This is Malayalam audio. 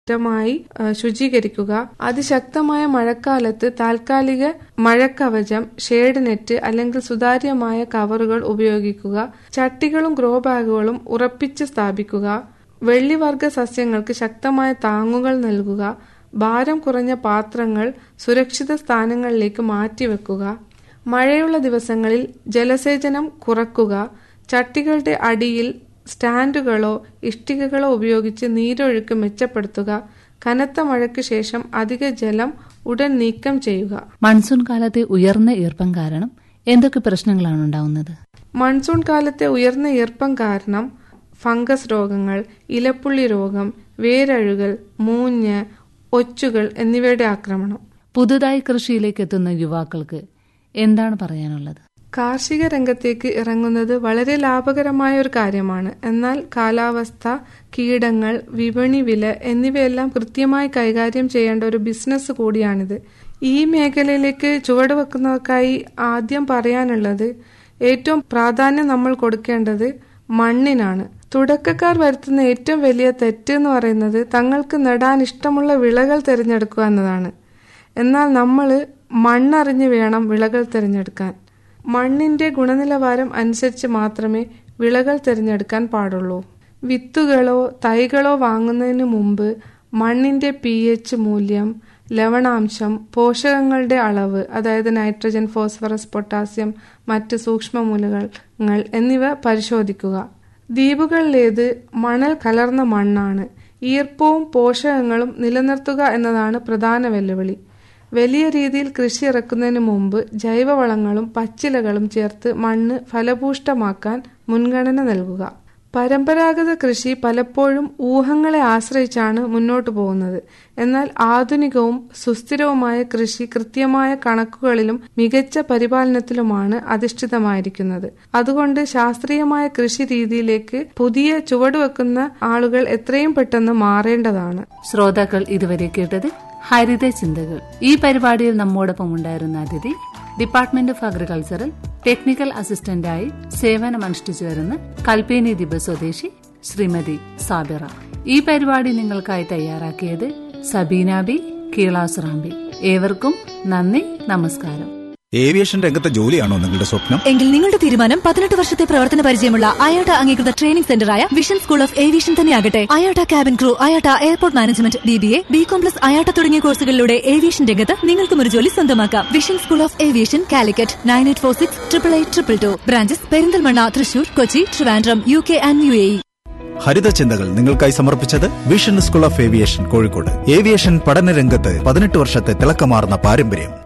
മായി ശുചീകരിക്കുക അതിശക്തമായ മഴക്കാലത്ത് താൽക്കാലിക മഴക്കവചം ഷേഡ് നെറ്റ് അല്ലെങ്കിൽ സുതാര്യമായ കവറുകൾ ഉപയോഗിക്കുക ചട്ടികളും ഗ്രോ ബാഗുകളും ഉറപ്പിച്ച് സ്ഥാപിക്കുക വെള്ളിവർഗ സസ്യങ്ങൾക്ക് ശക്തമായ താങ്ങുകൾ നൽകുക ഭാരം കുറഞ്ഞ പാത്രങ്ങൾ സുരക്ഷിത സ്ഥാനങ്ങളിലേക്ക് മാറ്റിവെക്കുക മഴയുള്ള ദിവസങ്ങളിൽ ജലസേചനം കുറക്കുക ചട്ടികളുടെ അടിയിൽ സ്റ്റാൻഡുകളോ ഇഷ്ടികകളോ ഉപയോഗിച്ച് നീരൊഴുക്ക് മെച്ചപ്പെടുത്തുക കനത്ത മഴയ്ക്ക് ശേഷം അധിക ജലം ഉടൻ നീക്കം ചെയ്യുക മൺസൂൺ കാലത്തെ ഉയർന്ന ഈർപ്പം കാരണം എന്തൊക്കെ പ്രശ്നങ്ങളാണ് ഉണ്ടാവുന്നത് മൺസൂൺ കാലത്തെ ഉയർന്ന ഈർപ്പം കാരണം ഫംഗസ് രോഗങ്ങൾ ഇലപ്പുള്ളി രോഗം വേരഴുകൽ മൂഞ്ഞ് ഒച്ചുകൾ എന്നിവയുടെ ആക്രമണം പുതുതായി കൃഷിയിലേക്ക് എത്തുന്ന യുവാക്കൾക്ക് എന്താണ് പറയാനുള്ളത് കാർഷിക രംഗത്തേക്ക് ഇറങ്ങുന്നത് വളരെ ലാഭകരമായ ഒരു കാര്യമാണ് എന്നാൽ കാലാവസ്ഥ കീടങ്ങൾ വിപണി വില എന്നിവയെല്ലാം കൃത്യമായി കൈകാര്യം ചെയ്യേണ്ട ഒരു ബിസിനസ് കൂടിയാണിത് ഈ മേഖലയിലേക്ക് ചുവടുവെക്കുന്നവർക്കായി ആദ്യം പറയാനുള്ളത് ഏറ്റവും പ്രാധാന്യം നമ്മൾ കൊടുക്കേണ്ടത് മണ്ണിനാണ് തുടക്കക്കാർ വരുത്തുന്ന ഏറ്റവും വലിയ തെറ്റ് എന്ന് പറയുന്നത് തങ്ങൾക്ക് നടാൻ ഇഷ്ടമുള്ള വിളകൾ തിരഞ്ഞെടുക്കുക എന്നതാണ് എന്നാൽ നമ്മൾ മണ്ണറിഞ്ഞ് വേണം വിളകൾ തിരഞ്ഞെടുക്കാൻ മണ്ണിന്റെ ഗുണനിലവാരം അനുസരിച്ച് മാത്രമേ വിളകൾ തിരഞ്ഞെടുക്കാൻ പാടുള്ളൂ വിത്തുകളോ തൈകളോ വാങ്ങുന്നതിന് മുമ്പ് മണ്ണിന്റെ പി എച്ച് മൂല്യം ലവണാംശം പോഷകങ്ങളുടെ അളവ് അതായത് നൈട്രജൻ ഫോസ്ഫറസ് പൊട്ടാസ്യം മറ്റ് സൂക്ഷ്മമൂലകങ്ങൾ എന്നിവ പരിശോധിക്കുക ദ്വീപുകളിലേത് മണൽ കലർന്ന മണ്ണാണ് ഈർപ്പവും പോഷകങ്ങളും നിലനിർത്തുക എന്നതാണ് പ്രധാന വെല്ലുവിളി വലിയ രീതിയിൽ കൃഷി ഇറക്കുന്നതിന് മുമ്പ് ജൈവവളങ്ങളും പച്ചിലകളും ചേർത്ത് മണ്ണ് ഫലഭൂഷ്ടമാക്കാൻ മുൻഗണന നൽകുക പരമ്പരാഗത കൃഷി പലപ്പോഴും ഊഹങ്ങളെ ആശ്രയിച്ചാണ് മുന്നോട്ടു പോകുന്നത് എന്നാൽ ആധുനികവും സുസ്ഥിരവുമായ കൃഷി കൃത്യമായ കണക്കുകളിലും മികച്ച പരിപാലനത്തിലുമാണ് അധിഷ്ഠിതമായിരിക്കുന്നത് അതുകൊണ്ട് ശാസ്ത്രീയമായ കൃഷി രീതിയിലേക്ക് പുതിയ ചുവടുവെക്കുന്ന ആളുകൾ എത്രയും പെട്ടെന്ന് മാറേണ്ടതാണ് ശ്രോതാക്കൾ ഇതുവരെ കേട്ടത് ഹരിത ചിന്തകൾ ഈ പരിപാടിയിൽ നമ്മോടൊപ്പം ഉണ്ടായിരുന്ന അതിഥി ഡിപ്പാർട്ട്മെന്റ് ഓഫ് അഗ്രികൾച്ചറൽ ടെക്നിക്കൽ അസിസ്റ്റന്റായി സേവനമനുഷ്ഠിച്ചു വരുന്ന കൽപ്പേനി ദ്വീപ് സ്വദേശി ശ്രീമതി സാബിറ ഈ പരിപാടി നിങ്ങൾക്കായി തയ്യാറാക്കിയത് സബീന ബി കീളാസുറാമ്പി ഏവർക്കും നന്ദി നമസ്കാരം ഏവിയേഷൻ രംഗത്തെ ജോലിയാണോ നിങ്ങളുടെ സ്വപ്നം എങ്കിൽ നിങ്ങളുടെ തീരുമാനം പതിനെട്ട് വർഷത്തെ പ്രവർത്തന പരിചയമുള്ള അയോട്ട അംഗീകൃത ട്രെയിനിംഗ് സെന്ററായ വിഷൻ സ്കൂൾ ഓഫ് ഏവിയേഷൻ തന്നെയാകട്ടെ IATA cabin crew IATA airport management D B A B കോംപ്ലസ് അയോട്ട തുടങ്ങിയ കോഴ്സുകളിലൂടെ ഏവിയേഷൻ രംഗത്ത് നിങ്ങൾക്കും ഒരു ജോലി സ്വന്തമാക്കാം vision school of aviation Calicut nine eight four six triple eight triple two branches Perinthalmanna Thrissur Kochi Trivandrum U K and U A ഹരിത ചിന്തകൾ നിങ്ങൾക്കായി സമർപ്പിച്ചത് vision school of aviation Kozhikode aviation പഠന രംഗത്ത് പതിനെട്ട് വർഷത്തെ തിളക്കമാർന്ന പാരമ്പര്യം